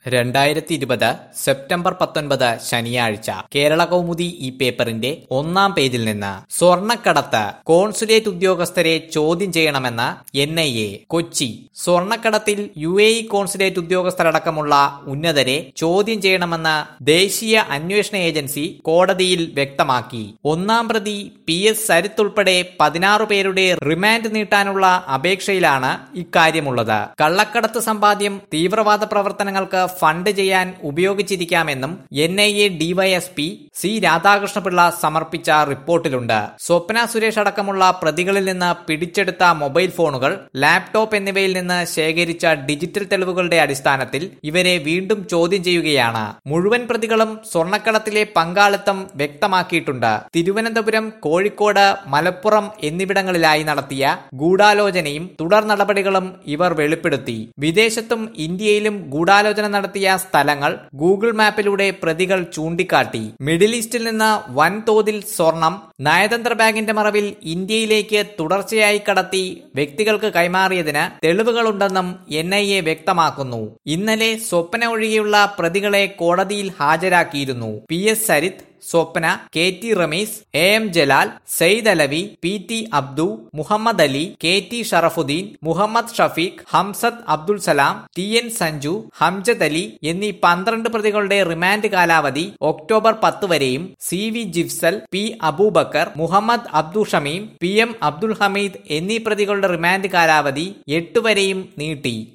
രണ്ടായിരത്തി ഇരുപത് സെപ്റ്റംബർ പത്തൊൻപത് ശനിയാഴ്ച കേരള കൗമുദി ഈ പേപ്പറിന്റെ ഒന്നാം പേജിൽ നിന്ന് സ്വർണക്കടത്ത് കോൺസുലേറ്റ് ഉദ്യോഗസ്ഥരെ ചോദ്യം ചെയ്യണമെന്ന് എൻ ഐ എ കൊച്ചി സ്വർണക്കടത്തിൽ യു എ ഇ കോൺസുലേറ്റ് ഉദ്യോഗസ്ഥരടക്കമുള്ള ഉന്നതരെ ചോദ്യം ചെയ്യണമെന്ന് ദേശീയ അന്വേഷണ ഏജൻസി കോടതിയിൽ വ്യക്തമാക്കി ഒന്നാം പ്രതി പി എസ് സരിത്ത് ഉൾപ്പെടെ പതിനാറ് പേരുടെ റിമാൻഡ് നീട്ടാനുള്ള അപേക്ഷയിലാണ് ഇക്കാര്യമുള്ളത് കള്ളക്കടത്ത് സമ്പാദ്യം തീവ്രവാദ പ്രവർത്തനങ്ങൾക്ക് ഫണ്ട് ചെയ്യാൻ ഉപയോഗിച്ചിരിക്കാമെന്നും N I A DYSP C Radhakrishnapillai സമർപ്പിച്ച റിപ്പോർട്ടിലുണ്ട് സ്വപ്ന സുരേഷ് അടക്കമുള്ള പ്രതികളിൽ നിന്ന് പിടിച്ചെടുത്ത മൊബൈൽ ഫോണുകൾ ലാപ്ടോപ്പ് എന്നിവയിൽ നിന്ന് ശേഖരിച്ച ഡിജിറ്റൽ തെളിവുകളുടെ അടിസ്ഥാനത്തിൽ ഇവരെ വീണ്ടും ചോദ്യം ചെയ്യുകയാണ് മുഴുവൻ പ്രതികളും സ്വർണ്ണക്കടത്തിലെ പങ്കാളിത്തം വ്യക്തമാക്കിയിട്ടുണ്ട് തിരുവനന്തപുരം കോഴിക്കോട് മലപ്പുറം എന്നിവിടങ്ങളിലായി നടത്തിയ ഗൂഢാലോചനയും തുടർ നടപടികളും ഇവർ വെളിപ്പെടുത്തി വിദേശത്തും ഇന്ത്യയിലും ഗൂഢാലോചന നടത്തിയ സ്ഥലങ്ങൾ ഗൂഗിൾ മാപ്പിലൂടെ പ്രതികൾ ചൂണ്ടിക്കാട്ടി മിഡിൽ ഈസ്റ്റിൽ നിന്ന് വൻതോതിൽ സ്വർണം നയതന്ത്ര ബാങ്കിന്റെ മറവിൽ ഇന്ത്യയിലേക്ക് തുടർച്ചയായി കടത്തി വ്യക്തികൾക്ക് കൈമാറിയതിന് തെളിവുകളുണ്ടെന്നും എൻ ഐ എ വ്യക്തമാക്കുന്നു ഇന്നലെ സ്വപ്ന ഒഴികെയുള്ള പ്രതികളെ കോടതിയിൽ ഹാജരാക്കിയിരുന്നു P S Sarith Swapna K T Rameez A M Jalal Sayyid Alavi P T Abdu Muhammad Ali K T Sharafudheen Muhammad Shafeeq Hamsad Abdul Salam T N Sanju Hamjad Ali എന്നീ പന്ത്രണ്ട് പ്രതികളുടെ റിമാൻഡ് കാലാവധി ഒക്ടോബർ പത്ത് വരെയും C V Jifsal P Abubakar Muhammad Abdu Shameem P M Abdul Hameed എന്നീ പ്രതികളുടെ റിമാൻഡ് കാലാവധി എട്ട് വരെയും നീട്ടി